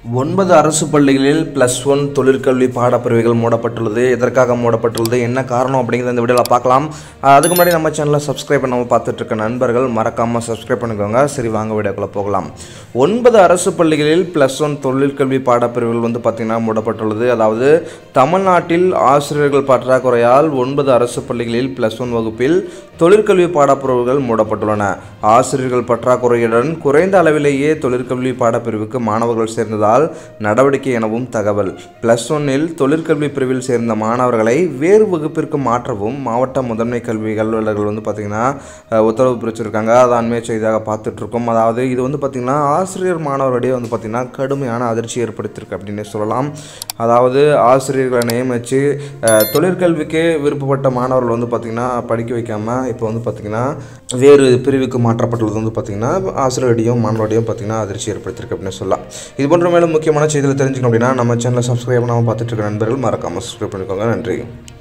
ஒன்பது அரசு பள்ளிகளில் ப்ளஸ் ஒன் தொழிற்கல்வி பாடப்பிரிவுகள் மூடப்பட்டுள்ளது எதற்காக மூடப்பட்டுள்ளது என்ன காரணம் அப்படிங்கிறத இந்த வீடியோவில் பார்க்கலாம் அஹ் அதுக்கு முன்னாடி நம்ம சேனலை சப்ஸ்கிரைப் பண்ணாமல் பார்த்துட்டு இருக்க நண்பர்கள் மறக்காமல் சப்ஸ்கிரைப் பண்ணிக்கோங்க சரி வாங்க வீடியோக்குள்ளே போகலாம் ஒன்பது அரசு பள்ளிகளில் ப்ளஸ் ஒன் தொழிற்கல்வி பாடப்பிரிவுகள் வந்து பார்த்திங்கன்னா மூடப்பட்டுள்ளது அதாவது தமிழ்நாட்டில் ஆசிரியர்கள் பற்றாக்குறையால் ஒன்பது அரசு பள்ளிகளில் ப்ளஸ் ஒன் வகுப்பில் தொழிற்கல்வி பாடப்பிரிவுகள் மூடப்பட்டுள்ளன ஆசிரியர்கள் பற்றாக்குறையுடன் குறைந்த அளவிலேயே தொழிற்கல்வி பாடப்பிரிவுக்கு மாணவர்கள் சேர்ந்ததால் நடவடிக்கை எனவும் தகவல் பிளஸ் ஒன்னில் தொழிற்கல்வி பிரிவில் சேர்ந்த மாணவர்களை வேறு வகுப்பிற்கு மாற்றவும் மாவட்ட முதன்மை கல்வி அலுவலர்கள் வந்து பார்த்திங்கன்னா அஹ், உத்தரவு பிரிச்சிருக்காங்க அதை அண்மைய செய்தியாக பார்த்துட்டு இருக்கோம் அதாவது இது வந்து பார்த்திங்கன்னா ஆசிரியர் மாணவர்களிடையே வந்து பார்த்திங்கன்னா கடுமையான அதிர்ச்சி ஏற்படுத்தியிருக்கு அப்படின்னு சொல்லலாம் அதாவது ஆசிரியர்களை நியமித்து அஹ், தொழிற்கல்விக்கு விருப்பப்பட்ட மாணவர்கள் வந்து பார்த்திங்கன்னா படிக்க வைக்காமல் இப்போ வந்து பார்த்திங்கன்னா வேறு பிரிவுக்கு மாற்றப்பட்டுள்ளது வந்து பார்த்திங்கன்னா ஆசிரியரிடையும் மாணவரிடையும் பார்த்திங்கன்னா அதிர்ச்சி ஏற்படுத்தியிருக்கு அப்படின்னு சொல்லலாம் இது போன்ற மேலும் முக்கியமான செய்திகளை தெரிஞ்சுக்கணும் அப்படின்னா நம்ம சேனலை சப்ஸ்கிரைப் பண்ணாமல் பார்த்துட்டு இருக்க நண்பர்கள் மறக்காமல் சப்ஸ்கிரைப் பண்ணிக்கோங்க நன்றி